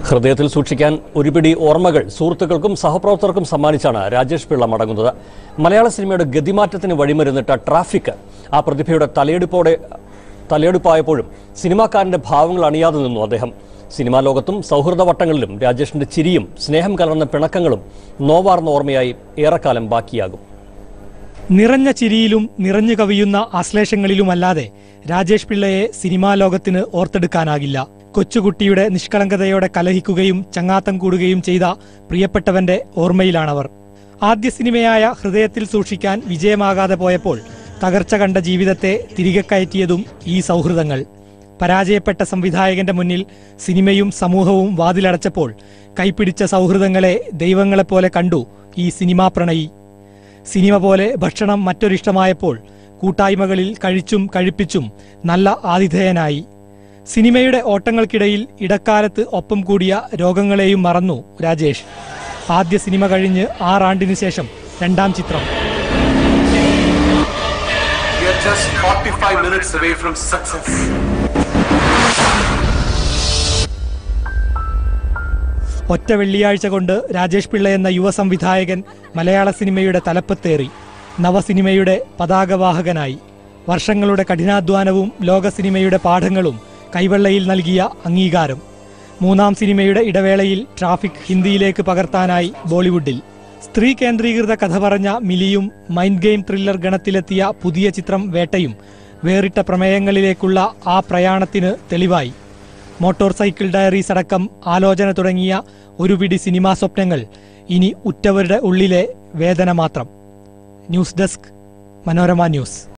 ഹൃദയത്തിൽ സൂക്ഷിക്കാൻ ഒരു പിടി ഓർമ്മകൾ സുഹൃത്തുക്കൾക്കും സഹപ്രവർത്തകർക്കും സമ്മാനിച്ചാണ് രാജേഷ് പിള്ള മടങ്ങുന്നത് മലയാള സിനിമയുടെ ഗതിമാറ്റത്തിന് വഴിമരുന്നിട്ട ട്രാഫിക് ആ പ്രതിഭയുടെ തലയെടുപ്പോടെ തലയെടുപ്പായപ്പോഴും സിനിമാക്കാരന്റെ ഭാവങ്ങൾ അണിയാതെ നിന്നു അദ്ദേഹം സിനിമാ ലോകത്തും സൗഹൃദ വട്ടങ്ങളിലും രാജേഷിന്റെ ചിരിയും സ്നേഹം കലർന്ന പിണക്കങ്ങളും നോവാർന്ന ഓർമ്മയായി ഏറെക്കാലം ബാക്കിയാകും നിറഞ്ഞ ചിരിയിലും നിറഞ്ഞു കവിയുന്ന ആശ്ലേഷങ്ങളിലുമല്ലാതെ രാജേഷ് പിള്ളയെ സിനിമാ ലോകത്തിന് ഓർത്തെടുക്കാനാകില്ല കൊച്ചുകുട്ടിയുടെ നിഷ്കളങ്കതയോടെ കലഹിക്കുകയും ചങ്ങാത്തം കൂടുകയും ചെയ്ത പ്രിയപ്പെട്ടവന്റെ ഓർമ്മയിലാണവർ ആദ്യ സിനിമയായ ഹൃദയത്തിൽ സൂക്ഷിക്കാൻ വിജയമാകാതെ പോയപ്പോൾ തകർച്ച കണ്ട ജീവിതത്തെ തിരികെ കയറ്റിയതും ഈ സൗഹൃദങ്ങൾ പരാജയപ്പെട്ട സംവിധായകന്റെ മുന്നിൽ സിനിമയും സമൂഹവും വാതിലടച്ചപ്പോൾ കൈപ്പിടിച്ച സൗഹൃദങ്ങളെ ദൈവങ്ങളെപ്പോലെ കണ്ടു ഈ സിനിമാ പ്രണയി സിനിമ പോലെ ഭക്ഷണം മറ്റൊരിഷ്ടമായപ്പോൾ കൂട്ടായ്മകളിൽ കഴിച്ചും കഴിപ്പിച്ചും നല്ല ആതിഥേയനായി സിനിമയുടെ ഓട്ടങ്ങൾക്കിടയിൽ ഇടക്കാലത്ത് ഒപ്പം കൂടിയ രോഗങ്ങളെയും മറന്നു രാജേഷ് ആദ്യ സിനിമ കഴിഞ്ഞ് ആറാണ്ടിനു ശേഷം രണ്ടാം ചിത്രം We are just 45 minutes away from success. ഒറ്റ വെള്ളിയാഴ്ച കൊണ്ട് രാജേഷ് പിള്ള എന്ന യുവ സംവിധായകൻ മലയാള സിനിമയുടെ തലപ്പത്തേറി നവസിനിമയുടെ പതാകവാഹകനായി വർഷങ്ങളുടെ കഠിനാധ്വാനവും ലോക സിനിമയുടെ പാഠങ്ങളും കൈവെള്ളയിൽ നൽകിയ അംഗീകാരം മൂന്നാം സിനിമയുടെ ഇടവേളയിൽ ട്രാഫിക് ഹിന്ദിയിലേക്ക് പകർത്താനായി ബോളിവുഡിൽ സ്ത്രീ കേന്ദ്രീകൃത കഥ പറഞ്ഞ മിലിയും മൈൻഡ് ഗെയിം ത്രില്ലർ ഗണത്തിലെത്തിയ പുതിയ ചിത്രം വേട്ടയും വേറിട്ട പ്രമേയങ്ങളിലേക്കുള്ള ആ പ്രയാണത്തിന് തെളിവായി മോട്ടോർ സൈക്കിൾ ഡയറീസ് അടക്കം ആലോചന തുടങ്ങിയ ഒരു പിടി സിനിമാ സ്വപ്നങ്ങൾ ഇനി ഉറ്റവരുടെ ഉള്ളിലെ വേദന മാത്രം ന്യൂസ് ഡെസ്ക് മനോരമ ന്യൂസ്